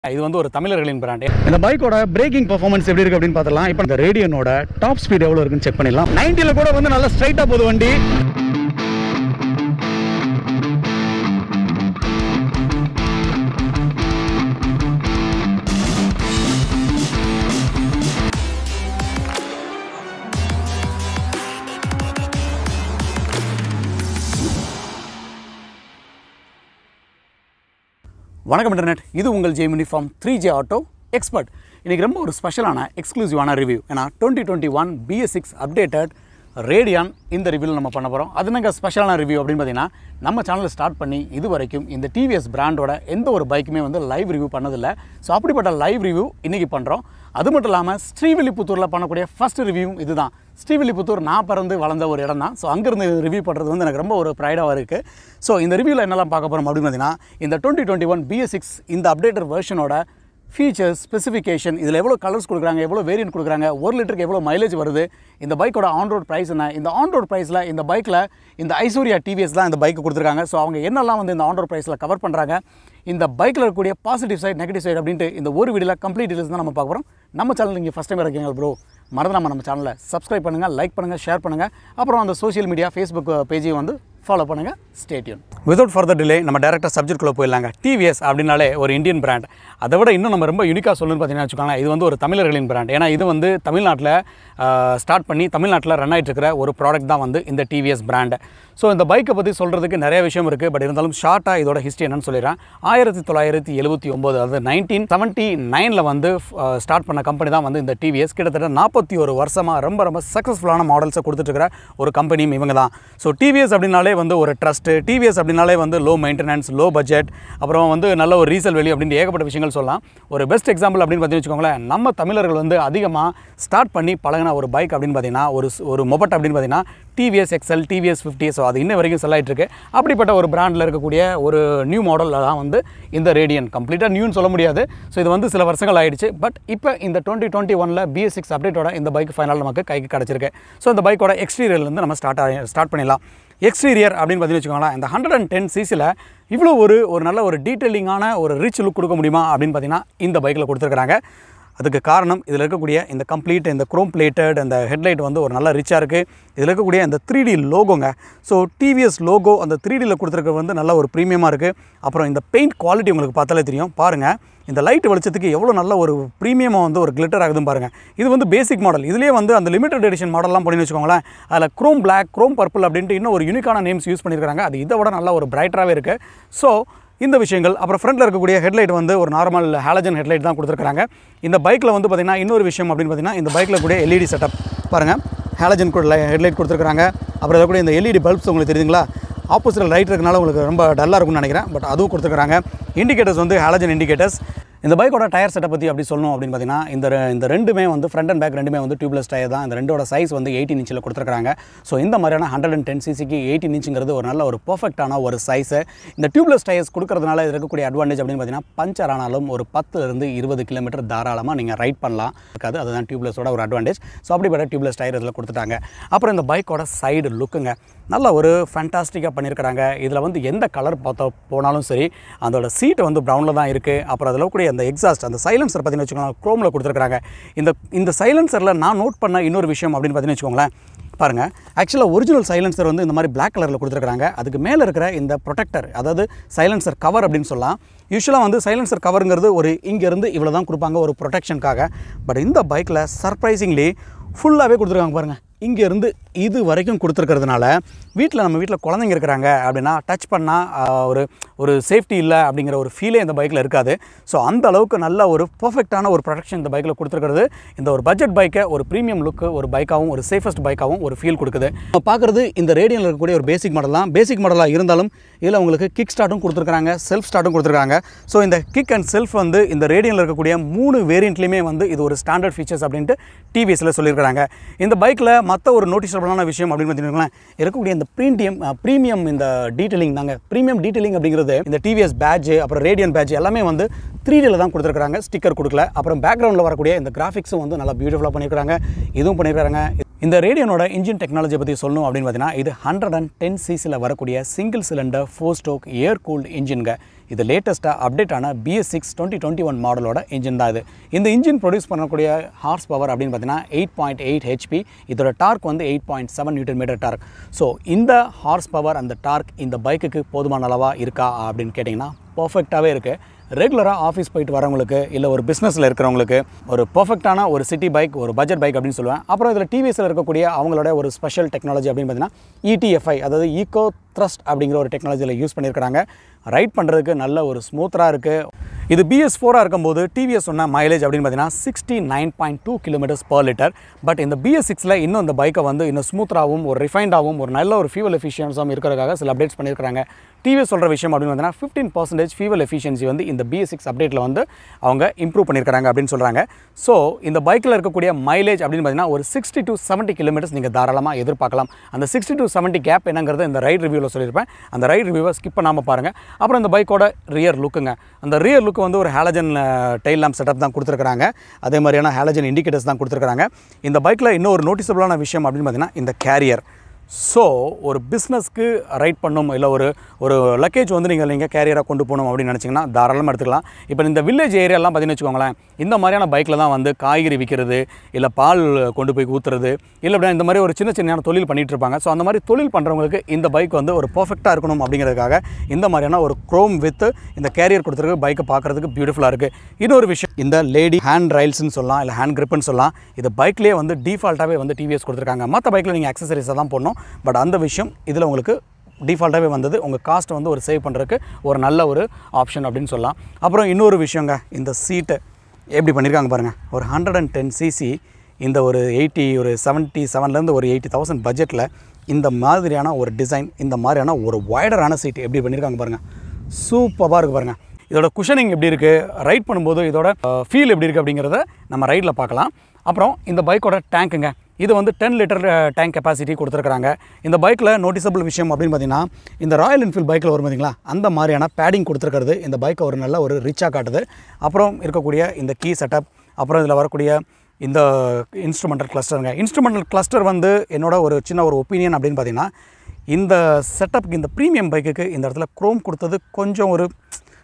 இது வந்து ஒரு தமிழர்களின் பிராண்ட் இந்த பைக்கோட பிரேக்கிங் பர்ஃபார்மன்ஸ் எப்படி இருக்கு அப்படின்னு பார்த்தலாம் இப்போ இந்த ரேடியனோட டாப் ஸ்பீட் எவ்வளோ இருக்குன்னு செக் பண்ணிடலாம் நைன்ட்டியில் கூட வந்து நல்லா ஸ்ட்ரைட்டாக போகுது வண்டி வணக்கம் இன்டர்நெட் இது உங்கள் Jaimini from three J auto expert இன்றைக்கி ரொம்ப ஒரு ஸ்பெஷலான எக்ஸ்க்ளூசிவான ரிவ்யூ ஏன்னா twenty twenty one BS six updated Radeon இந்த ரிவ்யூவில் நம்ம பண்ண போகிறோம் அது என்னங்க ஸ்பெஷலான ரிவ்யூ அப்படின்னு பார்த்தீங்கன்னா நம்ம சேனலில் ஸ்டார்ட் பண்ணி இது வரைக்கும் இந்த டிவிஎஸ் பிராண்டோட எந்த ஒரு பைக்குமே வந்து லைவ் ரிவ்யூ பண்ணதில்லை ஸோ அப்படிப்பட்ட லைவ் ரிவ்யூ இன்றைக்கி பண்ணுறோம் அது மட்டும் இல்லாமல் ஸ்ரீவில்லிபுத்தூரில் பண்ணக்கூடிய ஃபஸ்ட் ரிவ்யூவும் இதுதான் ஸ்ரீவில்லிபுத்தூர் நான் பிறந்து வளர்ந்த ஒரு இடம் தான் ஸோ அங்கேருந்து ரிவ்யூ பண்ணுறது வந்து எனக்கு ரொம்ப ஒரு ப்ரைடாக இருக்குது ஸோ இந்த ரிவ்யூவில் என்னெல்லாம் பார்க்க போகிறோம் அப்படின்னு பார்த்தீங்கன்னா இந்த twenty twenty one BS six இந்த அப்டேட்டர் வெர்ஷனோட ஃபீச்சர்ஸ் ஸ்பெசிஃபிகேஷன் இதில் எவ்வளோ கலர்ஸ் கொடுக்குறாங்க எவ்வளோ வேரியன்ட் கொடுக்குறாங்க ஒரு லிட்டருக்கு எவ்வளோ மைலேஜ் வருது இந்த பைக்கோட ஆன் ரோட் ப்ரைஸ் என்ன இந்த ஆன் ரோட் ப்ரைஸில் இந்த பைக்கில் இந்த ஐஸ்வர்யா டிவிஎஸ் தான் இந்த பைக்கு கொடுத்துருக்காங்க ஸோ அவங்க என்னெல்லாம் வந்து இந்த ஆன் ரோட் ப்ரைஸில் கவர் பண்ணுறாங்க இந்த பைக்கில் இருக்கக்கூடிய பாசிட்டிவ் சைட் நெகட்டிவ் சைடு அப்படின்ட்டு இந்த ஒரு வீடியோவில் கம்ப்ளீட் டீடைல்ஸ் தான் நம்ம பார்க்க போகிறோம் நம்ம சேனல் நீங்கள் ஃபஸ்ட் டைம் இருக்கீங்க ப்ரோ மறந்துடாம நம்ம சேனலை சப்ஸ்கிரைப் பண்ணுங்கள் லைக் பண்ணுங்கள் ஷேர் பண்ணுங்கள் அப்புறம் அந்த சோஷியல் மீடியா ஃபேஸ்புக் பேஜையும் வந்து ஃபாலோ பண்ணுங்கள் ஸ்டேட்யூன் வித்தவுட் ஃபர்தர் டிலே நம்ம டேரக்டாக சப்ஜெக்ட்குள்ளே போயிடலாங்க டிவிஎஸ் அப்படின்னாலே ஒரு இந்தியன் பிராண்ட் அதை விட இன்னும் நம்ம ரொம்ப யூனிக்காக சொல்லணும்னு பார்த்தீங்கன்னா வச்சுக்கோங்களேன் இது வந்து ஒரு தமிழர்களின் பிராண்ட் ஏன்னா இது வந்து தமிழ்நாட்டில் ஸ்டார்ட் பண்ணி தமிழ்நாட்டில் ரன் ஆகிட்டு இருக்கிற ஒரு ப்ராடக்ட் தான் வந்து இந்த டிவிஎஸ் பிராண்டு ஸோ இந்த பைக்கை பற்றி சொல்கிறதுக்கு நிறைய விஷயம் இருக்குது பட் இருந்தாலும் ஷார்ட்டாக இதோட ஹிஸ்ட்ரி என்னன்னு சொல்லிடுறேன் ஆயிரத்தி தொள்ளாயிரத்தி எழுபத்தி ஒம்பது அதாவது நைன்டீன் செவன்ட்டி நைனில் வந்து ஸ்டார்ட் பண்ண கம்பெனி தான் வந்து இந்த டிவிஎஸ் கிட்டத்தட்ட நாற்பத்தி ஒரு வருஷமாக ரொம்ப ரொம்ப சக்ஸஸ்ஃபுல்லான மாடல்ஸை கொடுத்துட்ருக்கிற ஒரு கம்பெனியும் இவங்க தான் ஸோ டிவிஎஸ் அப்படின்னாலே வந்து ஒரு ட்ரஸ்ட்டு டிவிஎஸ் அப்படின்னாலே வந்து லோ மெயின்டெனன்ஸ் லோ பட்ஜெட் அப்புறம் வந்து நல்ல ஒரு ரீசல் வெளி அப்படின்ட்டு ஏகப்பட்ட விஷயங்கள் சொல்லலாம் ஒரு பெஸ்ட் எக்ஸாம்பிள் அப்படின்னு பார்த்தீங்கன்னு வச்சுக்கோங்களேன் நம்ம தமிழர்கள் வந்து அதிகமாக ஸ்டார்ட் பண்ணி பழகின ஒரு பைக் அப்படின்னு பார்த்தீங்கன்னா ஒரு ஒரு மொபட் அப்படின்னு பார்த்தீங்கன்னா TVS XL TVS fifty so அது இன்ன வரைக்கும் செல் ஆகிட்டு இருக்கு அப்படிப்பட்ட ஒரு பிராண்டில் இருக்கக்கூடிய ஒரு நியூ மாடலில் தான் வந்து இந்த ரேடியன் கம்ப்ளீட்டாக நியூன்னு சொல்ல முடியாது ஸோ இது வந்து சில வருஷங்கள் ஆயிடுச்சு பட் இப்போ இந்த டுவெண்ட்டி டுவெண்ட்டி ஒனில் பிஎஸ் சிக்ஸ் அப்டேட்டோட இந்த பைக் ஃபைனல் நமக்கு கைக்கு கிடச்சிருக்கு ஸோ இந்த பைக்கோட எக்ஸ்டீரியர்லேருந்து நம்ம ஸ்டார்ட் ஸ்டார்ட் பண்ணிடலாம் எக்ஸ்டீரியர் அப்படின்னு பார்த்தீங்கன்னு வச்சுக்கோங்களேன் இந்த ஹண்ட்ரட் அண்ட் டென் சிசியில் இவ்வளோ ஒரு ஒரு நல்ல ஒரு டீட்டெயிலிங்கான ஒரு ரிச் லுக் கொடுக்க முடியுமா அப்படின்னு பார்த்தீங்கன்னா இந்த பைக்கில் கொடுத்துருக்காங்க அதுக்கு காரணம் இதில் இருக்கக்கூடிய இந்த கம்ப்ளீட் இந்த குரோம் பிளேட்டட் அந்த ஹெட்லைட் வந்து ஒரு நல்ல ரிச்சாக இருக்குது இதில் இருக்கக்கூடிய இந்த த்ரீ டி லோகோங்க ஸோ டிவிஎஸ் லோகோ அந்த த்ரீ டியில் கொடுத்துருக்க வந்து நல்ல ஒரு ப்ரீமியமாக இருக்குது அப்புறம் இந்த பெயிண்ட் குவாலிட்டி உங்களுக்கு பார்த்தாலே தெரியும் பாருங்கள் இந்த லைட் வெளிச்சத்துக்கு எவ்வளோ நல்ல ஒரு ப்ரீமியமாக வந்து ஒரு கிளிட்டர் ஆகுதுன்னு பாருங்கள் இது வந்து பேசிக் மாடல் இதுலேயே வந்து அந்த லிமிடெட் எடிஷன் மாடல்லாம் பண்ணி வச்சுக்கோங்களேன் அதில் க்ரோம் பிளாக் க்ரோம் பர்பிள் அப்படின்ட்டு இன்னும் ஒரு யூனிக்கான நேம்ஸ் யூஸ் பண்ணியிருக்காங்க அது இதை விட நல்ல ஒரு பிரைட்டராகவே இருக்குது ஸோ இந்த விஷயங்கள் அப்புறம் ஃப்ரண்ட்டில் இருக்கக்கூடிய ஹெட்லைட் வந்து ஒரு நார்மல் ஹாலஜன் ஹெட்லைட் தான் கொடுத்துருக்காங்க இந்த பைக்கில் வந்து பார்த்திங்கன்னா இன்னொரு விஷயம் அப்படின்னு பார்த்தீங்கன்னா இந்த பைக்கில் கூடிய எல்இடி செட்டப் பாருங்கள் ஹாலஜன் கூட ஹெட்லைட் கொடுத்துருக்காங்க அப்புறம் இதில் கூட இந்த எல்இடி பல்ப்ஸ் உங்களுக்கு தெரியுதுங்களா ஆப்போசிட்டில் லைட் இருக்கனால உங்களுக்கு ரொம்ப டல்லாக இருக்கும்னு நினைக்கிறேன் பட் அதுவும் கொடுத்துருக்காங்க இண்டிகேட்டர்ஸ் வந்து ஹாலஜன் இண்டிகேட்டர்ஸ் இந்த பைக்கோட டயர் செட்டை பற்றி அப்படி சொல்லணும் அப்படின்னு பார்த்தீங்கன்னா இந்த ரெ- இந்த ரெண்டுமே வந்து ஃப்ரண்ட் அண்ட் பேக் ரெண்டுமே வந்து டியூப்லெஸ் டயர் தான் இந்த ரெண்டோட சைஸ் வந்து எயிட்டீன் இன்ச்சில் கொடுத்துருக்காங்க ஸோ இந்த மாதிரியான ஹண்ட்ரட் அண்ட் டென் சிசிக்கு எயிட்டீன் இன்ச்சுங்கிறது ஒரு நல்ல ஒரு பர்ஃபெக்டான ஒரு சைஸு இந்த டியூப்லெஸ் டயர்ஸ் கொடுக்கறதுனால இது இருக்கக்கூடிய அட்வான்டேஜ் அப்படின்னு பார்த்தீங்கன்னா பஞ்சர் ஆனாலும் ஒரு பத்துலேருந்து இருபது கிலோமீட்டர் தாராளமாக நீங்கள் ரைட் பண்ணலாம் இருக்காது அதுதான் டியூப்லெஸோட ஒரு அட்வான்டேஜ் ஸோ அப்படிப்பட்ட டியூப்லெஸ் டயர் இதில் கொடுத்துட்டாங்க அப்புறம் இந்த பைக்கோட சைடு லுக்குங்க நல்ல ஒரு ஃபேண்டாஸ்டிக்காக பண்ணியிருக்கிறாங்க இதில் வந்து எந்த கலர் பார்த்தா போனாலும் சரி அதோட சீட்டு வந்து ப்ரௌனில் தான் இருக்குது அப்புறம் அதில் கூடிய அந்த எக்ஸாஸ்ட் அந்த சைலன்சர் பார்த்தீங்கன்னு வச்சுக்கோங்களேன் க்ரோமில் கொடுத்துருக்காங்க இந்த இந்த சைலன்சரில் நான் நோட் பண்ண இன்னொரு விஷயம் அப்படின்னு பார்த்தீங்கன்னு வச்சுக்கோங்களேன் பாருங்கள் ஆக்சுவலாக ஒரிஜினல் சைலன்சர் வந்து இந்த மாதிரி Black கலரில் கொடுத்துருக்காங்க அதுக்கு மேலே இருக்கிற இந்த ப்ரொடெக்டர் அதாவது சைலன்சர் கவர் அப்படின்னு சொல்லலாம் யூஸ்வலாக வந்து சைலன்சர் கவருங்கிறது ஒரு இங்கேருந்து இவ்வளோ தான் கொடுப்பாங்க ஒரு ப்ரொடெக்ஷனுக்காக பட் இந்த பைக்கில் சர்ப்ரைசிங்லி ஃபுல்லாகவே கொடுத்துருக்காங்க பாருங்கள் இங்கேருந்து இது வரைக்கும் கொடுத்துருக்கிறதுனால வீட்டில் நம்ம வீட்டில் குழந்தைங்க இருக்கிறாங்க அப்படின்னா டச் பண்ணால் ஒரு ஒரு சேஃப்டி இல்லை அப்படிங்கிற ஒரு ஃபீலே இந்த பைக்கில் இருக்காது ஸோ அந்த அளவுக்கு நல்ல ஒரு பர்ஃபெக்டான ஒரு ப்ரொடெக்ஷன் இந்த பைக்கில் கொடுத்துருக்கிறது இந்த ஒரு பட்ஜெட் பைக்கை ஒரு ப்ரீமியம் லுக்கு ஒரு பைக்காகவும் ஒரு சேஃபஸ்ட் பைக்காகவும் ஒரு ஃபீல் கொடுக்குது நம்ம பார்க்குறது இந்த ரேடியனில் இருக்கக்கூடிய ஒரு பேசிக் மாடல் தான் பேசிக் மாடலாக இருந்தாலும் இதில் உங்களுக்கு கிக் ஸ்டார்ட்டும் கொடுத்துருக்காங்க செல்ஃப் ஸ்டார்ட்டும் கொடுத்துருக்காங்க ஸோ இந்த கிக் அண்ட் செல்ஃப் வந்து இந்த ரேடியனில் இருக்கக்கூடிய மூணு வேரியண்ட்லேயுமே வந்து இது ஒரு ஸ்டாண்டர்ட் ஃபீச்சர்ஸ் அப்படின்ட்டு டிவிஎஸில் சொல்லியிருக்காங்க இந்த பைக்கில் மற்ற ஒரு நோட்டிசபிளான விஷயம் அப்படின்னு பார்த்தீங்கன்னா இருக்கக்கூடிய இந்த ப்ரீமியம் ப்ரீமியம் இந்த டீட்டெயிலிங் தாங்க ப்ரீமியம் டீட்டெயிலிங் அப்படிங்கிறது இந்த டிவிஎஸ் பேட்ச் அப்புறம் ரேடியன் பேட்ச் எல்லாமே வந்து த்ரீ டியில் தான் கொடுத்துருக்காங்க ஸ்டிக்கர் கொடுக்கல அப்புறம் பேக்ரவுண்டில் வரக்கூடிய இந்த கிராஃபிக்ஸும் வந்து நல்லா பியூட்டிஃபுல்லாக பண்ணியிருக்காங்க இதுவும் பண்ணியிருக்காங்க இந்த ரேடியனோட இன்ஜின் டெக்னாலஜி பற்றி சொல்லணும் அப்படின்னு பார்த்தீங்கன்னா இது ஹண்ட்ரட் அண்ட் டென் சிசியில் வரக்கூடிய single cylinder four stroke air cooled இன்ஜின்ங்க இது லேட்டஸ்ட்டாக அப்டேட் ஆன BS six twenty twenty one மாடலோட இன்ஜின் தான் இது இந்த இன்ஜின் ப்ரொடியூஸ் பண்ணக்கூடிய ஹார்ஸ் பவர் அப்படின்னு பார்த்தீங்கன்னா எயிட் பாயிண்ட் எயிட் ஹெச்பி இதோட டார்க் வந்து eight point seven newton metre torque so இந்த ஹார்ஸ் பவர் அந்த டார்க் இந்த பைக்குக்கு போதுமான அளவாக இருக்கா அப்படின்னு கேட்டிங்கன்னா பர்ஃபெக்டாகவே இருக்குது ரெகுலராக ஆஃபீஸ் போயிட்டு வரவங்களுக்கு இல்லை ஒரு பிஸ்னஸில் இருக்கிறவங்களுக்கு ஒரு பர்ஃபெக்டான ஒரு சிட்டி பைக் ஒரு பட்ஜெட் பைக் அப்படின்னு சொல்லுவேன் அப்புறம் இதில் டிவிஎஸில் இருக்கக்கூடிய அவங்களோட ஒரு ஸ்பெஷல் டெக்னாலஜி அப்படின்னு பார்த்தீங்கன்னா இடிஎஃப்ஐ அதாவது ஈகோ த்ரஸ்ட் அப்படிங்கிற ஒரு டெக்னாலஜியில் யூஸ் பண்ணியிருக்கிறாங்க ரைட் பண்ணுறதுக்கு நல்ல ஒரு ஸ்மூத்தராக இருக்குது இது பிஎஸ் ஃபோராக இருக்கும்போது டிவிஎஸ் சொன்ன மைலேஜ் அப்படின்னு பார்த்தீங்கன்னா sixty nine point two kilometres per litre but இந்த பிஎஸ் சிக்ஸில் இன்னும் இந்த பைக்கை வந்து இன்னும் ஸ்மூத்தராகவும் ஒரு ரிஃபைண்டாகவும் ஒரு நல்ல ஒரு ஃபியூவல் எஃபிஷியன்ஸாகவும் இருக்கிறதுக்காக சில அப்டேட்ஸ் பண்ணியிருக்காங்க டிவிஎஸ் சொல்கிற விஷயம் அப்படின்னு பார்த்தீங்கன்னா ஃபிஃப்டீன் பர்சன்டேஜ் ஃபியூவல் எஃபிஷியன்சி வந்து இந்த பிஎஸ் சிக்ஸ் அப்டேட்டில் வந்து அவங்க இம்ப்ரூவ் பண்ணியிருக்காங்க அப்படின்னு சொல்கிறாங்க ஸோ இந்த பைக்கில் இருக்கக்கூடிய மைலேஜ் அப்படின்னு பார்த்தீங்கன்னா ஒரு சிக்ஸ்டி டு செவன்ட்டி கிலோமீட்டர்ஸ் நீங்கள் தாராளமாக எதிர்பார்க்கலாம் அந்த சிக்ஸ்டி டு செவன்ட்டி கேப் என்னங்கிறது இந்த ரைட் ரிவ்யூவில் சொல்லியிருப்பேன் அந்த ரைட் ரிவ்யூவை ஸ்கிப் பண்ணாமல் பாருங்கள் அப்புறம் இந்த பைக்கோட ரியர் லுக்குங்க அந்த ரியர் லுக்கு வந்து ஒரு ஹேலஜன் டெயில் லேம்ப் செட்டப் தான் கொடுத்துருக்காங்க அதே மாதிரியான ஹேலஜன் இண்டிகேட்டர்ஸ் தான் கொடுத்துருக்காங்க இந்த பைக்கில் இன்னும் ஒரு நோட்டிசபிளான விஷயம் அப்படின்னு பார்த்தீங்கன்னா இந்த கேரியர் ஸோ ஒரு பிஸ்னஸ்க்கு ரைட் பண்ணும் இல்லை ஒரு ஒரு லக்கேஜ் வந்து நீங்கள் நீங்கள் கேரியராக கொண்டு போகணும் அப்படின்னு நினச்சிங்கன்னா தாராளமாக எடுத்துக்கலாம் இப்போ இந்த வில்லேஜ் ஏரியாலாம் பார்த்தீங்கன்னு வச்சுக்கோங்களேன் இந்த மாதிரியான பைக்கில் தான் வந்து காய்கறி விற்கிறது இல்லை பால் கொண்டு போய் ஊற்றுறது இல்லை அப்படின்னா இந்த மாதிரி ஒரு சின்ன சின்ன தொழில் பண்ணிகிட்டு இருப்பாங்க ஸோ அந்த மாதிரி தொழில் பண்ணுறவங்களுக்கு இந்த பைக் வந்து ஒரு பர்ஃபெக்டாக இருக்கணும் அப்படிங்கிறதுக்காக இந்த மாதிரியான ஒரு க்ரோம் வித் இந்த கேரியர் கொடுத்துருக்கு பைக்கை பார்க்குறதுக்கு பியூட்டிஃபுல்லாக இருக்குது இன்னொரு விஷயம் இந்த லேடி ஹேண்ட் ரைல்ஸ்னு சொல்லலாம் இல்லை ஹேண்ட் கிரிப்புன்னு சொல்லலாம் இது பைக்லேயே வந்து டிஃபால்ட்டாகவே வந்து டிவிஎஸ் கொடுத்துருக்காங்க மற்ற பைக்கில் நீங்கள் அக்சசரிஸை தான் போடணும் பட் அந்த விஷயம் இதில் உங்களுக்கு டிஃபால்ட்டாகவே வந்தது உங்கள் காஸ்ட் வந்து ஒரு சேவ் பண்ணுறதுக்கு ஒரு நல்ல ஒரு ஆப்ஷன் அப்படின்னு சொல்லலாம் அப்புறம் இன்னொரு விஷயங்க இந்த சீட்டு எப்படி பண்ணியிருக்காங்க பாருங்கள் ஒரு ஹண்ட்ரட் அண்ட் டென் சிசி இந்த ஒரு எயிட்டி ஒரு செவன்ட்டி செவன்லேருந்து ஒரு எயிட்டி தௌசண்ட் பட்ஜெட்டில் இந்த மாதிரியான ஒரு டிசைன் இந்த மாதிரியான ஒரு வைடரான சீட் எப்படி பண்ணியிருக்காங்க பாருங்கள் சூப்பராக இருக்குது பாருங்கள் இதோட குஷனிங் எப்படி இருக்குது ரைட் பண்ணும்போது இதோட ஃபீல் எப்படி இருக்குது அப்படிங்கிறத நம்ம ரைடில் பார்க்கலாம் அப்புறம் இந்த பைக்கோட டேங்க்குங்க இது வந்து டென் லிட்டர் டேங்க் கெப்பாசிட்டி கொடுத்துருக்காங்க இந்த பைக்கில் நோட்டிசபிள் விஷயம் அப்படின்னு பார்த்தீங்கன்னா இந்த ராயல் என்ஃபீல்ட் பைக்கில் வரும் பார்த்தீங்களா அந்த மாதிரியான பேடிங் கொடுத்துருக்கிறது இந்த பைக்கை ஒரு நல்ல ஒரு ரிச்சாக காட்டுது அப்புறம் இருக்கக்கூடிய இந்த கீ செட்டப் அப்புறம் இதில் வரக்கூடிய இந்த இன்ஸ்ட்ருமெண்டல் கிளஸ்டருங்க இன்ஸ்ட்ருமெண்டல் கிளஸ்டர் வந்து என்னோட ஒரு சின்ன ஒரு ஒப்பீனியன் அப்படின்னு பார்த்தீங்கன்னா இந்த செட்டப்புக்கு இந்த ப்ரீமியம் பைக்குக்கு இந்த இடத்துல க்ரோம் கொடுத்தது கொஞ்சம் ஒரு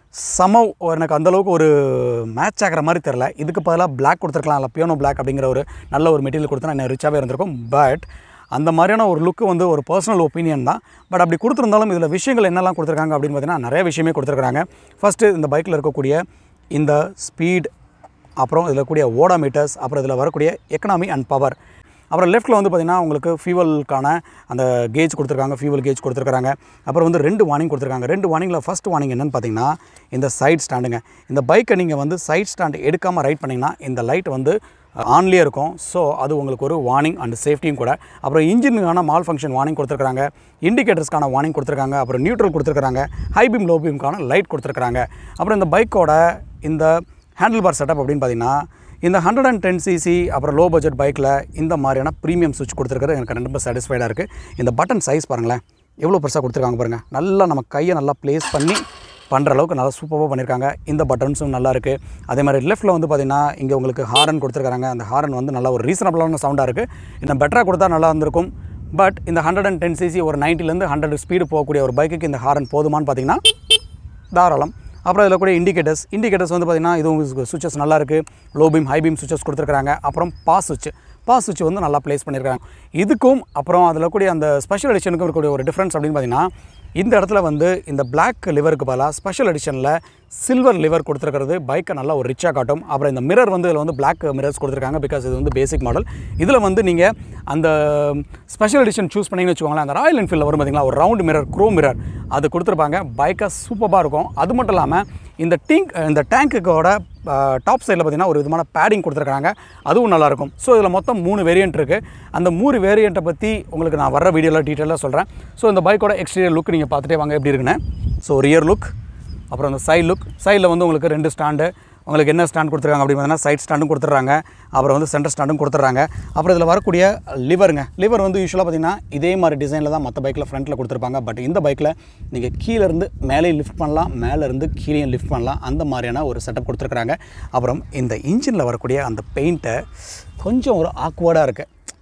சம எனக்கு அந்தளவுக்கு ஒரு மேட்ச் ஆகிற மாதிரி தெரில இதுக்கு பதிலாக பிளாக் கொடுத்துருக்கலாம் இல்லை பியோனோ பிளாக் அப்படிங்கிற ஒரு நல்ல ஒரு மெட்டீரியல் கொடுத்தா இன்னும் ரிச்சாகவே இருந்திருக்கும் பட் அந்த மாதிரியான ஒரு லுக்கு வந்து ஒரு பர்சனல் ஒப்பீனியன் தான் பட் அப்படி கொடுத்துருந்தாலும் இதில் விஷயங்கள் என்னெல்லாம் கொடுத்துருக்காங்க அப்படின்னு பார்த்தீங்கன்னா நிறைய விஷயமே கொடுத்துருக்காங்க ஃபஸ்ட்டு இந்த பைக்கில் இருக்கக்கூடிய இந்த ஸ்பீட் அப்புறம் இதில் கூடிய ஓடாமீட்டர்ஸ் அப்புறம் இதில் வரக்கூடிய எக்கனாமி அண்ட் பவர் அப்புறம் லெஃப்ட்டில் வந்து பார்த்திங்கன்னா உங்களுக்கு ஃபியூவலுக்கான அந்த கேஜ் கொடுத்துருக்காங்க ஃபியூவல் கேஜ் கொடுத்துருக்காங்க அப்புறம் வந்து ரெண்டு வார்னிங் கொடுத்துருக்காங்க ரெண்டு வார்னிங்கில் ஃபஸ்ட் வார்னிங் என்னென்னு பார்த்தீங்கன்னா இந்த சைட் ஸ்டாண்டுங்க இந்த பைக்கை நீங்கள் வந்து சைட் ஸ்டாண்ட் எடுக்காமல் ரைட் பண்ணிங்கன்னா இந்த லைட் வந்து ஆன்லேயே இருக்கும் ஸோ அது உங்களுக்கு ஒரு வார்னிங் அண்ட் சேஃப்டியும் கூட அப்புறம் இன்ஜினுக்கான மால் ஃபங்க்ஷன் வார்னிங் கொடுத்துருக்காங்க இண்டிகேட்டர்ஸ்க்கான வார்னிங் கொடுத்துருக்காங்க அப்புறம் நியூட்ரல் கொடுத்துருக்காங்க ஹை பீம் லோ பீம்க்கான லைட் கொடுத்துருக்காங்க அப்புறம் இந்த பைக்கோட இந்த ஹேண்டில் பார் செட்டப் அப்படின்னு பார்த்தீங்கன்னா இந்த ஹண்ட்ரட் அண்ட் டென் சிசி அப்புறம் லோ பட்ஜெட் பைக்கில் இந்த மாதிரியான ப்ரீமியம் சுவிட்ச் கொடுத்துருக்கிறது எனக்கு ரொம்ப சாட்டிஸ்ஃபைடாக இருக்குது இந்த பட்டன் சைஸ் பாருங்களேன் எவ்வளோ பெருசாக கொடுத்துருக்காங்க பாருங்கள் நல்லா நம்ம கையை நல்லா ப்ளேஸ் பண்ணி பண்ணுற அளவுக்கு நல்லா சூப்பராக பண்ணியிருக்காங்க இந்த பட்டன்ஸும் நல்லா இருக்குது அதே மாதிரி லெஃப்ட்டில் வந்து பார்த்திங்கன்னா இங்கே உங்களுக்கு ஹாரன் கொடுத்துருக்காங்க அந்த ஹாரன் வந்து நல்லா ஒரு ரீசனபிளான சவுண்டாக இருக்குது இன்னும் பெட்டராக கொடுத்தா நல்லா இருந்திருக்கும் பட் இந்த ஹண்ட்ரட் அண்ட் டென் சிசி ஒரு நைன்ட்டிலேருந்து ஹண்ட்ரட் ஸ்பீடு போகக்கூடிய ஒரு பைக்குக்கு இந்த ஹாரன் போதுமான்னு பார்த்தீங்கன்னா தாராளம் அப்புறம் இதில் கூட இண்டிகேட்டர்ஸ் இண்டிகேட்டர்ஸ் வந்து பார்த்திங்கன்னா இதுவும் சுவிச்சஸ் நல்லா இருக்குது low beam high beam switches கொடுத்துருக்காங்க அப்புறம் பாஸ் சுவிட்ச் பாஸ் சுவிட்ச் வந்து நல்லா ப்ளேஸ் பண்ணியிருக்காங்க இதுக்கும் அப்புறம் அதில் கூடிய அந்த ஸ்பெஷல் எடிஷனுக்கும் இருக்கக்கூடிய ஒரு டிஃப்ரென்ஸ் அப்படின்னு பார்த்தீங்கன்னா இந்த இடத்துல வந்து இந்த பிளாக் லிவருக்கு பதிலாக ஸ்பெஷல் எடிஷனில் சில்வர் லிவர் கொடுத்துருக்கிறது பைக்கை நல்லா ஒரு ரிச்சாக காட்டும் அப்புறம் இந்த மிரர் வந்து இதில் வந்து பிளாக் மிரர்ஸ் கொடுத்துருக்காங்க பிகாஸ் இது வந்து பேசிக் மாடல் இதில் வந்து நீங்கள் அந்த ஸ்பெஷல் எடிஷன் சூஸ் பண்ணிங்கன்னு வச்சுக்கோங்களேன் அந்த ராயல் என்ஃபீல்டில் வரும் பார்த்தீங்களா ஒரு ரவுண்ட் மிரர் க்ரோ மிரர் அது கொடுத்துருப்பாங்க பைக்கை சூப்பராக இருக்கும் அது மட்டும் இல்லாமல் இந்த டிங்க் இந்த டேங்க்குக்கோட டாப் சைடில் பார்த்தீங்கன்னா ஒரு விதமான பேடிங் கொடுத்துருக்காங்க அதுவும் நல்லாயிருக்கும் ஸோ இதில் மொத்தம் மூணு வேரியன்ட் இருக்குது அந்த மூணு வேரியண்ட்டை பற்றி உங்களுக்கு நான் வர வீடியோவில் டீட்டெயிலாக சொல்கிறேன் ஸோ இந்த பைக்கோட எக்ஸ்டீரியர் லுக் நீங்கள் பார்த்துட்டே வாங்க எப்படி இருக்குன்னு ஸோ ரியர் லுக் அப்புறம் அந்த சைட் லுக் சைடில் வந்து உங்களுக்கு ரெண்டு ஸ்டாண்டு உங்களுக்கு என்ன ஸ்டாண்ட் கொடுத்துருக்காங்க அப்படின்னு பார்த்தீங்கன்னா சைட் ஸ்டாண்டும் கொடுத்துட்றாங்க அப்புறம் வந்து சென்டர் ஸ்டாண்டும் கொடுத்துட்றாங்க அப்புறம் இதில் வரக்கூடிய லிவருங்க லிவர் வந்து யூஸ்வலாக பார்த்தீங்கன்னா இதே மாதிரி டிசைனில் தான் மற்ற பைக்கில் ஃப்ரண்ட்டில் கொடுத்துருப்பாங்க பட் இந்த பைக்கில் நீங்கள் கீழேருந்து மேலே லிஃப்ட் பண்ணலாம் மேலேருந்து கீழே லிஃப்ட் பண்ணலாம் அந்த மாதிரியான ஒரு செட்டப் கொடுத்துருக்குறாங்க அப்புறம் இந்த இன்ஜினில் வரக்கூடிய அந்த பெயிண்ட்டை கொஞ்சம் ஒரு ஆக்வர்டாக இருக்குது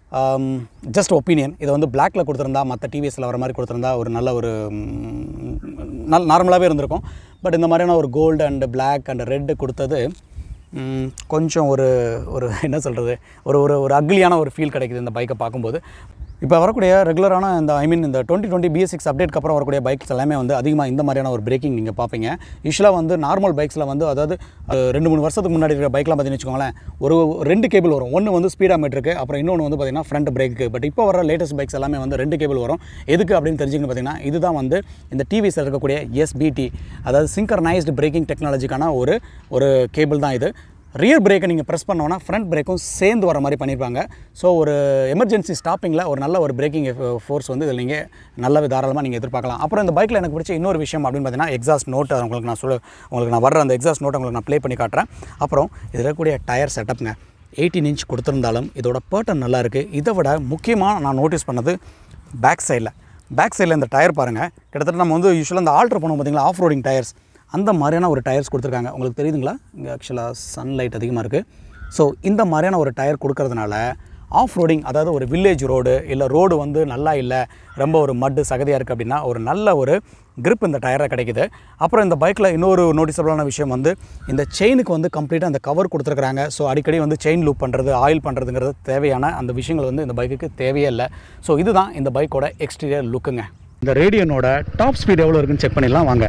ஜஸ்ட் ஒப்பீனியன் இதை வந்து பிளாக்ல கொடுத்துருந்தா மற்ற டிவிஎஸில் வர மாதிரி கொடுத்துருந்தா ஒரு நல்ல ஒரு ம், நல் நார்மலாகவே இருந்திருக்கும் பட் இந்த மாதிரியான ஒரு gold and black and red கொடுத்தது ம், கொஞ்சம் ஒரு ஒரு என்ன சொல்கிறது ஒரு ஒரு ஒரு அக்லியான ஒரு ஃபீல் கிடைக்குது இந்த பைக்கை பார்க்கும்போது இப்போ வரக்கூடிய ரெகுலரான இந்த ஐ மீன் இந்த டுவெண்ட்டி டுவெண்ட்டி பிஎஸ் சிக்ஸ் அப்டேட்க்கு அப்புறம் வரக்கூடிய பைக்ஸ் எல்லாமே வந்து அதிகமாக இந்த மாதிரியான ஒரு பிரேக்கிங் நீங்கள் பார்ப்பீங்க யூஸ்வலாக வந்து நார்மல் பைக்ஸில் வந்து அதாவது அஹ், ரெண்டு மூணு வருஷத்துக்கு முன்னாடி இருக்கிற பைக்லாம் பார்த்தீங்கன்னு வச்சுக்கோங்களேன் ஒரு ரெண்டு கேபிள் வரும் ஒன்று வந்து ஸ்பீடா மீட்டருக்கு அப்புறம் இன்னொன்று வந்து பார்த்தீங்கன்னா ஃப்ரண்ட் பிரேக்கு பட் இப்போ வர லேட்டஸ்ட் பைக்ஸ் எல்லாமே வந்து ரெண்டு கேபிள் வரும் எதுக்கு அப்படின்னு தெரிஞ்சுக்கணும் பார்த்தீங்கன்னா இதுதான் வந்து இந்த டிவிஸில் இருக்கக்கூடிய எஸ்பிடி அதாவது சிங்கர்னைஸ்டு பிரேக்கிங் டெக்னாலஜிக்கான ஒரு ஒரு கேபிள் தான் இது ரியர் பிரேக்கை நீங்கள் ப்ரெஸ் பண்ணோன்னா ஃப்ரண்ட் பிரேக்கும் சேர்ந்து வர மாதிரி பண்ணியிருப்பாங்க ஸோ ஒரு எமர்ஜென்சி ஸ்டாப்பிங்கில் ஒரு நல்ல ஒரு பிரேக்கிங் ஃபோர்ஸ் வந்து இதில் நீங்கள் நல்லாவே தாராளமாக நீங்கள் எதிர்பார்க்கலாம் அப்புறம் இந்த பைக்கில் எனக்கு பிடிச்ச இன்னொரு விஷயம் அப்படின்னு பார்த்தீங்கன்னா எக்ஸாஸ்ட் நோட் உங்களுக்கு நான் சொல்ல உங்களுக்கு நான் வர்ற அந்த எக்ஸாஸ்ட் நோட்டை உங்களுக்கு நான் ப்ளே பண்ணி காட்டுறேன் அப்புறம் இதில் இருக்கக்கூடிய டயர் செட்டப்ங்க எயிட்டீன் இன்ச் கொடுத்துருந்தாலும் இதோட பேட்டர்ன் நல்லா இருக்குது இதை விட முக்கியமாக நான் நோட்டீஸ் பண்ணது பேக் சைடில் பேக் சைடில் இந்த டயர் பாருங்கள் கிட்டத்தட்ட நம்ம வந்து யூஸ்வலாக இந்த ஆல்ட்ரு பண்ணுவோம் பார்த்தீங்களா ஆஃப் ரோடிங் டயர்ஸ் அந்த மாதிரியான ஒரு டயர்ஸ் கொடுத்துருக்காங்க உங்களுக்கு தெரியுதுங்களா இங்கே ஆக்சுவலாக சன்லைட் அதிகமாக இருக்குது ஸோ இந்த மாதிரியான ஒரு டயர் கொடுக்கறதுனால ஆஃப் ரோடிங் அதாவது ஒரு வில்லேஜ் ரோடு இல்லை ரோடு வந்து நல்லா இல்லை ரொம்ப ஒரு மட்டு சகதியாக இருக்குது அப்படின்னா ஒரு நல்ல ஒரு grip இந்த டயரில் கிடைக்குது அப்புறம் இந்த பைக்கில் இன்னொரு நோட்டிசபிளான விஷயம் வந்து இந்த செயினுக்கு வந்து கம்ப்ளீட்டாக அந்த கவர் கொடுத்துருக்குறாங்க ஸோ அடிக்கடி வந்து செயின் லூப் பண்ணுறது ஆயில் பண்ணுறதுங்கிறது தேவையான அந்த விஷயங்கள் வந்து இந்த பைக்குக்கு தேவையே இல்லை ஸோ இதுதான் இந்த பைக்கோட எக்ஸ்டீரியர் லுக்குங்க இந்த ரேடியனோட டாப் ஸ்பீட் எவ்வளோ இருக்குன்னு செக் பண்ணிடலாம் வாங்க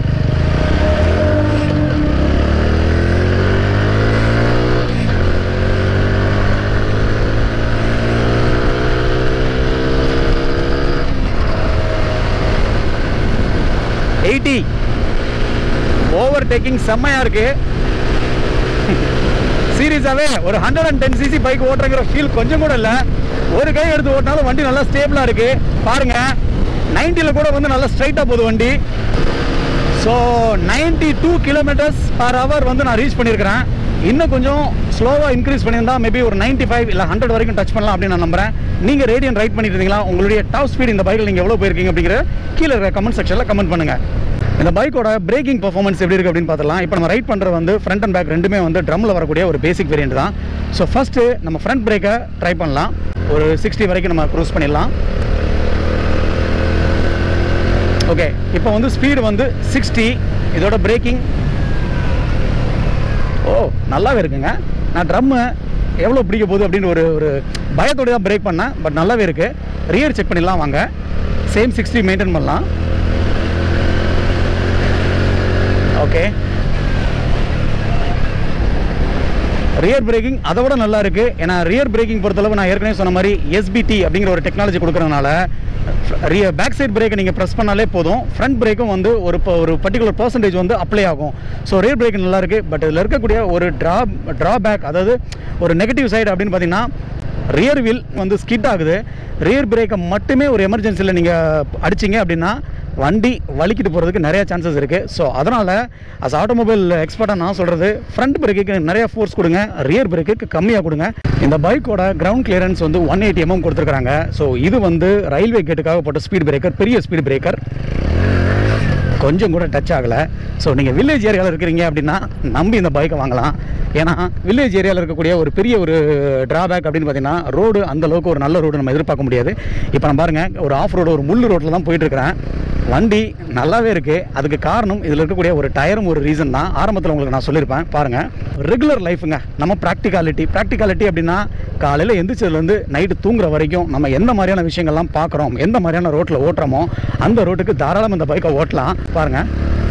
எயிட்டி ஓவர் டேக்கிங் செம்மையாக இருக்குது சீரியஸாகவே ஒரு hundred and ten CC bike ஓட்டுறங்கிற ஃபீல் கொஞ்சம் கூட இல்லை ஒரு கை எடுத்து ஓட்டினாலும் வண்டி நல்லா ஸ்டேபிளாக இருக்குது பாருங்கள் நைன்ட்டியில் கூட வந்து நல்லா ஸ்ட்ரைட்டாக போகுது வண்டி so 92 two kilometres per hour வந்து நான் ரீச் பண்ணியிருக்கிறேன் இன்னும் கொஞ்சம் ஸ்லோவாக இன்க்ரீஸ் பண்ணியிருந்தா மேபி ஒரு 95 ஃபைவ் இல்லை ஹண்ட்ரட் வரைக்கும் டச் பண்ணலாம் அப்படின்னு நான் நம்புறேன் நீங்கள் ரேடியன் ரைட் பண்ணிட்டு இருந்தீங்களா உங்களுடைய டாப் ஸ்பீட் இந்த பைக்கில் நீங்கள் எவ்வளோ போயிருக்கீங்க அப்படிங்கிற கீழே இருக்கிற கமெண்ட் செக்ஷனில் கமெண்ட் பண்ணுங்கள் இந்த பைக்கோட பிரேக்கிங் பர்ஃபார்மன்ஸ் எப்படி இருக்குது அப்படின்னு பார்த்தலாம் இப்போ நம்ம ரைட் பண்ணுறது வந்து ஃப்ரண்ட் அண்ட் பேக் ரெண்டுமே வந்து ட்ரம்மில் வரக்கூடிய ஒரு பேசிக் வேரியன்ட் தான் ஸோ ஃபஸ்ட்டு நம்ம ஃப்ரண்ட் பிரேக்கை ட்ரை பண்ணலாம் ஒரு சிக்ஸ்டி வரைக்கும் நம்ம க்ரூஸ் பண்ணிடலாம் ஓகே இப்போ வந்து ஸ்பீடு வந்து சிக்ஸ்டி இதோட பிரேக்கிங் ஓ நல்லாவே இருக்குங்க நான் ட்ரம்மு எவ்வளோ பிடிக்க போகுது அப்படின்னு ஒரு ஒரு பயத்தோட தான் பிரேக் பண்ணேன் பட் நல்லாவே இருக்குது ரியர் செக் பண்ணிடலாம் வாங்க சேம் சிக்ஸ்டி மெயின்டைன் பண்ணலாம் ஓகே ரியர் பிரேக்கிங் அதை விட நல்லா இருக்குது ஏன்னா ரியர் பிரேக்கிங் பொறுத்தளவு நான் ஏற்கனவே சொன்ன மாதிரி எஸ்பிடி அப்படிங்கிற ஒரு டெக்னாலஜி கொடுக்கறதுனால ரிய பேக் சைட் பிரேக்கை நீங்கள் ப்ரெஸ் பண்ணாலே போதும் ஃப்ரண்ட் பிரேக்கும் வந்து ஒரு ப- ஒரு பர்டிகுலர் பர்சன்டேஜ் வந்து அப்ளை ஆகும் ஸோ ரியர் பிரேக் நல்லா இருக்குது பட் இதில் இருக்கக்கூடிய ஒரு ட்ரா ட்ராபேக் அதாவது ஒரு நெகட்டிவ் சைடு அப்படின்னு பார்த்தீங்கன்னா ரியர் வீல் வந்து ஸ்கிட் ஆகுது ரியர் பிரேக்கை மட்டுமே ஒரு எமர்ஜென்சியில் நீங்கள் அடிச்சிங்க அப்படின்னா வண்டி வலிக்கிட்டு போகிறதுக்கு நிறைய சான்சஸ் இருக்குது ஸோ அதனால் அஸ் ஆட்டோமொபைல் எக்ஸ்பர்ட்டாக நான் சொல்கிறது ஃப்ரண்ட் பிரேக்குக்கு நிறைய ஃபோர்ஸ் கொடுங்க ரியர் பிரேக்குக்கு கம்மியாக கொடுங்க இந்த பைக்கோட கிரவுண்ட் கிளியரன்ஸ் வந்து ஒன் எயிட்டி எம்எம் கொடுத்துருக்காங்க ஸோ இது வந்து ரயில்வே கேட்டுக்காக போட்ட ஸ்பீட் பிரேக்கர் பெரிய ஸ்பீட் பிரேக்கர் கொஞ்சம் கூட டச் ஆகலை ஸோ நீங்கள் வில்லேஜ் ஏரியாவில் இருக்கிறீங்க அப்படின்னா நம்பி இந்த பைக்கை வாங்கலாம் ஏன்னா வில்லேஜ் ஏரியாவில் இருக்கக்கூடிய ஒரு பெரிய ஒரு டிராபேக் அப்படின்னு பார்த்தீங்கன்னா ரோடு அந்த அளவுக்கு ஒரு நல்ல ரோடு நம்ம எதிர்பார்க்க முடியாது இப்போ நான் பாருங்கள் ஒரு ஆஃப் ரோடு ஒரு முள் ரோட்டில் தான் போயிட்டு இருக்கிறேன் வண்டி நல்லாவே இருக்குது அதுக்கு காரணம் இதில் இருக்கக்கூடிய ஒரு டயரும் ஒரு ரீசன் தான் ஆரம்பத்தில் உங்களுக்கு நான் சொல்லியிருப்பேன் பாருங்கள் ரெகுலர் லைஃபுங்க நம்ம ப்ராக்டிகாலிட்டி ப்ராக்டிகாலிட்டி அப்படின்னா காலையில் எந்திரிச்சதுலேருந்து நைட்டு தூங்குற வரைக்கும் நம்ம எந்த மாதிரியான விஷயங்கள்லாம் பார்க்குறோம் எந்த மாதிரியான ரோட்டில் ஓட்டுறோமோ அந்த ரோட்டுக்கு தாராளமாக இந்த பைக்கை ஓட்டலாம் பாருங்கள்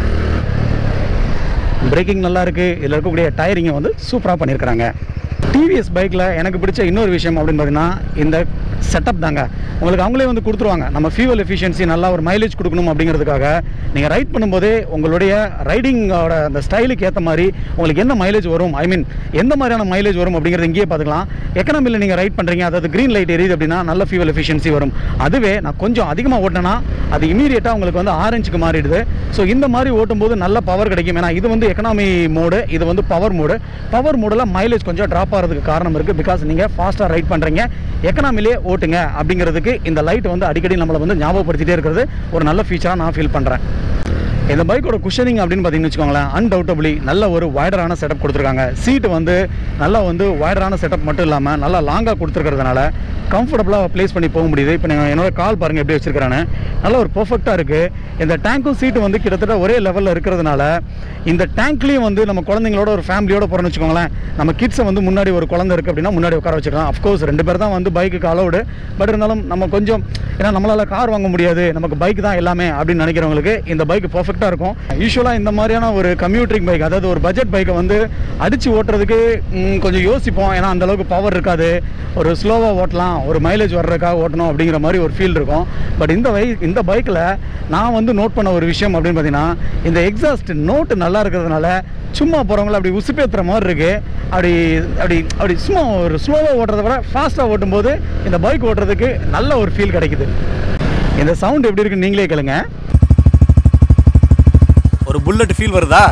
பிரேக்கிங் நல்லா இருக்குது இதில் இருக்கக்கூடிய டயரிங்கை வந்து சூப்பராக பண்ணியிருக்கிறாங்க டிவிஎஸ் பைக்கில் எனக்கு பிடிச்ச இன்னொரு விஷயம் அப்படின்னு பார்த்தீங்கன்னா இந்த செட்டப் தாங்க உங்களுக்கு அவங்களே வந்து கொடுத்துருவாங்க நம்ம ஃபியூவல் எஃபிஷியன்சி நல்லா ஒரு மைலேஜ் கொடுக்கணும் அப்படிங்கிறதுக்காக நீங்கள் ரைட் பண்ணும்போதே உங்களுடைய ரைடிங்கோட அந்த ஸ்டைலுக்கு ஏற்ற மாதிரி உங்களுக்கு என்ன மைலேஜ் வரும் ஐ மீன் எந்த மாதிரியான மைலேஜ் வரும் அப்படிங்கிறது இங்கேயே பார்த்துக்கலாம் எக்கனாமியில் நீங்கள் ரைட் பண்ணுறீங்க அதாவது க்ரீன் லைட் எரியுது அப்படின்னா நல்ல ஃபியூவல் எஃபிஷியன்சி வரும் அதுவே நான் கொஞ்சம் அதிகமாக ஓட்டினேன்னா அது இமீடியட்டாக உங்களுக்கு வந்து ஆரஞ்சுக்கு மாறிடுது ஸோ இந்த மாதிரி ஓட்டும்போது நல்ல பவர் கிடைக்கும் ஏன்னா இது வந்து எக்கனாமி மோடு இது வந்து பவர் மோடு பவர் மோடில் மைலேஜ் கொஞ்சம் ட்ராப் ஆகிறதுக்கு காரணம் இருக்குது பிகாஸ் நீங்கள் ஃபாஸ்ட்டாக ரைட் பண்ணுறீங்க எக்கனாமிலே ஓட்டுங்க அப்படிங்கிறதுக்கு இந்த லைட் வந்து அடிக்கடி நம்மளை வந்து ஞாபகப்படுத்திட்டே இருக்கிறது ஒரு நல்ல ஃபீச்சராக நான் ஃபீல் பண்ணுறேன் இந்த பைக்கோட குஷனிங் அப்படின்னு பார்த்தீங்கன்னு வச்சுக்கோங்களேன் அன்டவுட்டபிளி நல்ல ஒரு வைடரான செட்டப் கொடுத்துருக்காங்க சீட்டு வந்து நல்லா வந்து வைடரான செட்டப் மட்டும் இல்லாமல் நல்லா லாங்காக கொடுத்துருக்கிறதுனால கம்ஃபர்டபுளாக ப்ளேஸ் பண்ணி போக முடியுது இப்போ நீங்கள் என்னோட கால் பாருங்கள் எப்படி வச்சிருக்கிறான்னு நல்ல ஒரு பர்ஃபெக்டாக இருக்குது இந்த டேங்க்கும் சீட்டு வந்து கிட்டத்தட்ட ஒரே லெவலில் இருக்கிறதுனால இந்த டேங்க்லேயும் வந்து நம்ம குழந்தைங்களோட ஒரு ஃபேமிலியோட போகிறோம்னு வச்சுக்கோங்களேன் நம்ம கிட்ஸை வந்து முன்னாடி ஒரு குழந்தை இருக்குது அப்படின்னா முன்னாடி உட்கார வச்சுக்கலாம் அஃப்கோர்ஸ் ரெண்டு பேர் தான் வந்து பைக்குக்கு அலௌடு பட் இருந்தாலும் நம்ம கொஞ்சம் ஏன்னா நம்மளால் கார் வாங்க முடியாது நமக்கு பைக் தான் எல்லாமே அப்படின்னு நினைக்கிறவங்களுக்கு இந்த பைக் பர்ஃபெக்டாக இருக்கும் யூஸ்வலாக இந்த மாதிரியான ஒரு கம்யூட்டரிங் பைக் அதாவது ஒரு பட்ஜெட் பைக்கை வந்து அடித்து ஓட்டுறதுக்கு ம், கொஞ்சம் யோசிப்போம் ஏன்னா அந்த அளவுக்கு பவர் இருக்காது ஒரு ஸ்லோவாக ஓட்டலாம் ஒரு மைலேஜ் வர்றதுக்காக ஓட்டணும் அப்படிங்கிற மாதிரி ஒரு ஃபீல் இருக்கும் பட் இந்த பை இந்த பைக்கில் நான் வந்து நோட் பண்ண ஒரு விஷயம் அப்படின்னு பார்த்தீங்கன்னா இந்த எக்ஸாஸ்ட் நோட்டு நல்லா இருக்கிறதுனால சும்மா போகிறவங்கள அப்படி உசுப்பேத்துற மாதிரி இருக்குது அப்படி அப்படி அப்படி சும்மா ஒரு ஸ்லோவாக ஓட்டுறத விட ஃபாஸ்ட்டாக ஓட்டும்போது இந்த பைக் ஓட்டுறதுக்கு நல்ல ஒரு ஃபீல் கிடைக்குது இந்த சவுண்ட் எப்படி இருக்குன்னு நீங்களே கேளுங்க ஒரு புல்லட் ஃபீல் வருதா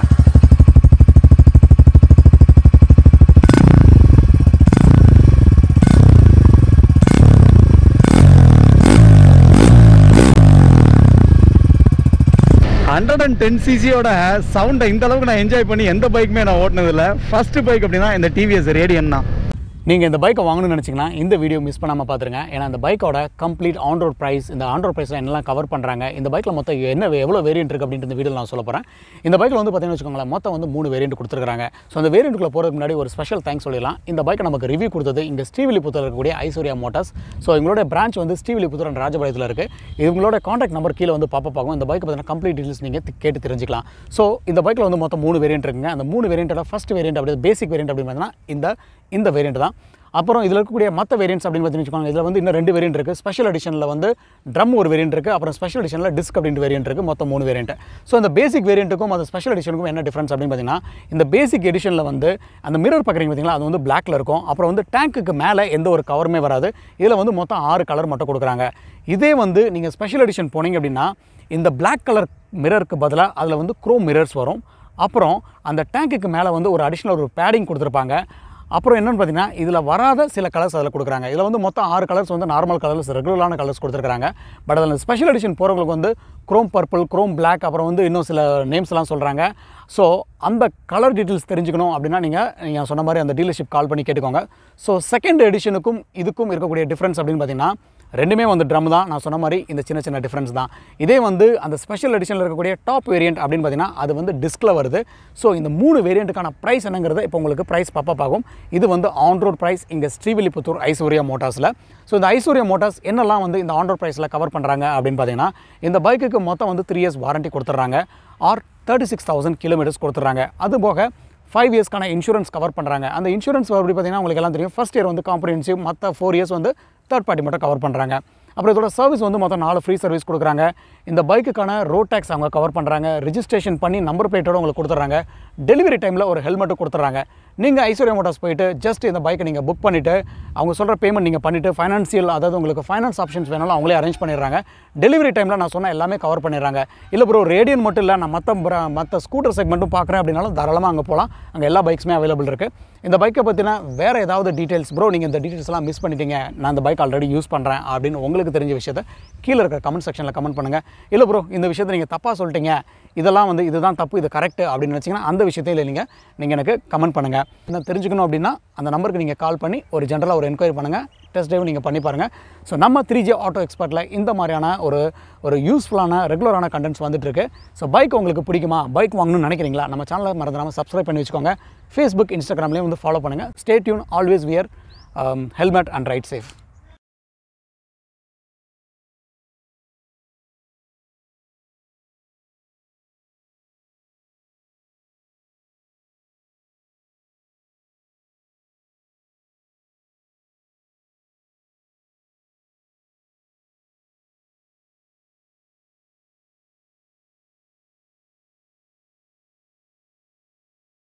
ஹண்ட்ரட் அண்ட் டென் சிசியோட சவுண்டை இந்த அளவுக்கு நான் என்ஜாய் பண்ணி எந்த பைக்குமே நான் ஓட்டினதில்ல ஃபர்ஸ்ட் பைக் அப்படின்னா இந்த டிவிஎஸ் ரேடியன் தான் நீங்கள் இந்த பைக்கை வாங்கணும்னு நினச்சிங்கன்னா இந்த வீடியோ மிஸ் பண்ணாமல் பார்த்துருங்க ஏன்னா இந்த பைக்கோட கம்ப்ளீட் ஆன் ரோட் ப்ரைஸ் இந்த ஆன் ரோட் ப்ரைஸில் என்னெல்லாம் கவர் பண்ணுறாங்க இந்த பைக்கில் மொத்தம் என்ன எவ்வளோ வேரியன்ட் இருக்குது அப்படின்ட்டு இந்த வீடியோ நான் சொல்ல போகிறேன் இந்த பைக்கில் வந்து பார்த்தீங்கன்னு வச்சுக்கோங்களேன் மொத்தம் வந்து மூணு வேரியன்ட் கொடுத்துருக்காங்க ஸோ அந்த வேரியண்ட்டுக்குள்ள போகிறதுக்கு முன்னாடி ஒரு ஸ்பெஷல் தேங்க்ஸ் சொல்லிடலாம் இந்த பைக்கை நமக்கு ரிவ்யூ கொடுத்தது இங்கே ஸ்ரீவில்லிபுத்தூர் இருக்கக்கூடிய ஐஸ்வர்யா மோட்டார்ஸ் ஸோ இவங்களோட பிரான்ச் வந்து ஸ்ரீவில்லிபுத்தூர் அண்ட் ராஜபாளையத்தில் இருக்குது இவங்களோட காண்டாக்ட் நம்பர் கீழே வந்து பாப்பா பார்க்கும் இந்த பைக்கை பார்த்தீங்கன்னா கம்ப்ளீட் டீட்டெயில்ஸ் நீங்கள் கேட்டு தெரிஞ்சுக்கலாம் ஸோ இந்த பைக்கில் வந்து மொத்தம் மூணு வேரியன்ட் இருக்குங்க அந்த மூணு வேரியண்ட்டோட ஃபஸ்ட் வேரியன்ட் அப்படி பேசிக் வேரியன்ட் அப்படின்னு பார்த்தீங்கன்னா இந்த இந்த வேரியன்ட் தான் அப்புறம் இதில் இருக்கக்கூடிய மற்ற வேரியன்ட்ஸ் அப்படின்னு பார்த்தீங்கன்னு வச்சுக்கோங்க இதில் வந்து இன்னும் ரெண்டு வேரியன்ட் இருக்குது ஸ்பெஷல் எடிஷனில் வந்து ட்ரம் ஒரு வேரியன்ட் இருக்குது அப்புறம் ஸ்பெஷல் எடிஷனில் டிஸ்க் அப்படின்ற வேரியன்ட் இருக்குது மொத்தம் மூணு வேரியன்ட் ஸோ இந்த பேசிக் வேரியண்ட்டுக்கும் அந்த ஸ்பெஷல் எடிஷனுக்கும் என்ன டிஃப்ரென்ஸ் அப்படின்னு பார்த்தீங்கன்னா இந்த பேசிக் எடிஷனில் வந்து அந்த மிரர் பார்க்குறீங்க பார்த்தீங்களா அது வந்து பிளாக்ல இருக்கும் அப்புறம் வந்து டேங்க்குக்கு மேலே எந்த ஒரு கவருமே வராது இதில் வந்து மொத்தம் ஆறு கலர் மட்டும் கொடுக்குறாங்க இதே வந்து நீங்கள் ஸ்பெஷல் எடிஷன் போனீங்க அப்படின்னா இந்த பிளாக் கலர் மிரருக்கு பதிலாக அதில் வந்து குரோம் மிரர்ஸ் வரும் அப்புறம் அந்த டேங்க்குக்கு மேலே வந்து ஒரு அடிஷ்னல் ஒரு பேடிங் கொடுத்துருப்பாங்க அப்புறம் என்னென்னு பார்த்தீங்கன்னா இதில் வராத சில கலர்ஸ் அதில் கொடுக்குறாங்க இதில் வந்து மொத்தம் ஆறு கலர்ஸ் வந்து நார்மல் கலர்ஸ் ரெகுலரான கலர்ஸ் கொடுத்துருக்காங்க பட் அதில் ஸ்பெஷல் எடிஷன் போகிறவங்களுக்கு வந்து குரோம் பர்பிள் குரோம் பிளாக் அப்புறம் வந்து இன்னும் சில நேம்ஸ்லாம் சொல்கிறாங்க ஸோ அந்த கலர் டீட்டெயில்ஸ் தெரிஞ்சுக்கணும் அப்படின்னா நீங்கள் நீங்கள் சொன்ன மாதிரி அந்த டீலர்ஷிப் கால் பண்ணி கேட்டுக்கோங்க ஸோ செகண்ட் எடிஷனுக்கும் இதுக்கும் இருக்கக்கூடிய டிஃப்ரென்ஸ் அப்படின்னு பார்த்தீங்கன்னா ரெண்டுமே வந்து ட்ரம் தான் நான் சொன்ன மாதிரி இந்த சின்ன சின்ன டிஃப்ரென்ஸ் தான் இதே வந்து அந்த ஸ்பெஷல் எடிஷனில் இருக்கக்கூடிய டாப் வேரியன்ட் அப்படின்னு பார்த்தீங்கன்னா அது வந்து டிஸ்கில் வருது ஸோ இந்த மூணு வேரியண்ட்டுக்கான ப்ரைஸ் என்னங்கிறது இப்போ உங்களுக்கு ப்ரைஸ் பப்பப் ஆகும் இது வந்து ஆன் ரோட் ப்ரைஸ் இங்கே ஸ்ரீவில்லிபுத்தூர் ஐஸ்வர்யா மோட்டார்ஸில் ஸோ இந்த ஐஸ்வர்யா மோட்டார்ஸ் என்னெல்லாம் வந்து இந்த ஆன் ரோட் ப்ரைஸில் கவர் பண்ணுறாங்க அப்படின்னு பார்த்தீங்கன்னா இந்த பைக்குக்கு மொத்தம் வந்து த்ரீ இயர்ஸ் வாரண்டி கொடுத்துட்றாங்க or thirty six thousand kilometres கொடுத்துட்றாங்க அது போக ஃபைவ் இயர்ஸ்க்கான இன்சூரன்ஸ் கவர் பண்ணுறாங்க அந்த இன்சூரன்ஸ் எப்படி பார்த்தீங்கன்னா உங்களுக்கு எல்லாம் தெரியும் ஃபஸ்ட் இயர் வந்து காம்ப்ரிஹென்சிவ் மற்ற ஃபோர் இயர்ஸ் வந்து தேர்ட் பார்ட்டி மட்டும் கவர் பண்ணுறாங்க அப்புறம் இதோட சர்வீஸ் வந்து மொத்தம் நாலு ஃப்ரீ சர்வீஸ் கொடுக்குறாங்க இந்த பைக்குக்கான ரோட் டேக்ஸ் அவங்க கவர் பண்ணுறாங்க ரிஜிஸ்ட்ரேஷன் பண்ணி நம்பர் பிளேட்டோட உங்களுக்கு கொடுத்துட்றாங்க டெலிவரி டைமில் ஒரு ஹெல்மெட்டும் கொடுத்துட்றாங்க நீங்கள் ஐஸ்வர்யா மோட்டார்ஸ் போயிட்டு ஜஸ்ட் இந்த பைக்கை நீங்கள் புக் பண்ணிவிட்டு அவங்க சொல்கிற பேமெண்ட் நீங்கள் பண்ணிவிட்டு ஃபைனான்சியல் அதாவது உங்களுக்கு ஃபைனான்ஸ் ஆப்ஷன்ஸ் வேணாலும் அவங்களே அரேஞ்ச் பண்ணிடுறாங்க டெலிவரி டைமில் நான் சொன்ன எல்லாமே கவர் பண்ணிடுறாங்க இல்லை ப்ரோ ரேடியன் மட்டும் இல்லை நான் மற்ற மற்ற ஸ்கூட்டர் செக்மெண்ட்டும் பார்க்குறேன் அப்படின்னாலும் தாராளமாக அங்கே போகலாம் அங்கே எல்லா பைக்ஸுமே அவைலபிள் இருக்குது இந்த பைக்கை பற்றின வேறு ஏதாவது டீட்டெயில்ஸ் ப்ரோ நீங்கள் இந்த டீட்டெயில்ஸ்லாம் மிஸ் பண்ணிட்டீங்க நான் இந்த பைக் ஆல்ரெடி யூஸ் பண்ணுறேன் அப்படின்னு உங்களுக்கு தெரிஞ்ச விஷயத்த கீழே இருக்கிற கமெண்ட் செக்ஷனில் கமெண்ட் பண்ணுங்கள் இல்லை ப்ரோ இந்த விஷயத்தை நீங்கள் தப்பாக சொல்லிட்டீங்க இதெல்லாம் வந்து இதுதான் தப்பு இது கரெக்ட் அப்படின்னு நினச்சிங்கன்னா அந்த விஷயத்தையும் நீங்கள் நீங்கள் எனக்கு கமெண்ட் பண்ணுங்கள் இன்னும் தெரிஞ்சுக்கணும் அப்படின்னா அந்த நம்பருக்கு நீங்கள் கால் பண்ணி ஒரு ஜென்ரலாக ஒரு என்கொயரி பண்ணுங்கள் டெஸ்ட் ட்ரைவ் நீங்கள் பண்ணி பாருங்கள் ஸோ நம்ம த்ரீ ஜே ஆட்டோ எக்ஸ்பர்ட்டில் இந்த மாதிரியான ஒரு ஒரு யூஸ்ஃபுல்லான ரெகுலரான கண்டென்ட்ஸ் வந்துட்டு இருக்கு ஸோ பைக் உங்களுக்கு பிடிக்குமா பைக் வாங்கணும்னு நினைக்கிறீங்களா நம்ம சேனலை மறந்துடாமல் சப்ஸ்கிரைப் பண்ணி வச்சுக்கோங்க ஃபேஸ்புக் இன்ஸ்டாகிராம்லேயும் வந்து ஃபாலோ பண்ணுங்கள் stay tuned always wear helmet and ride safe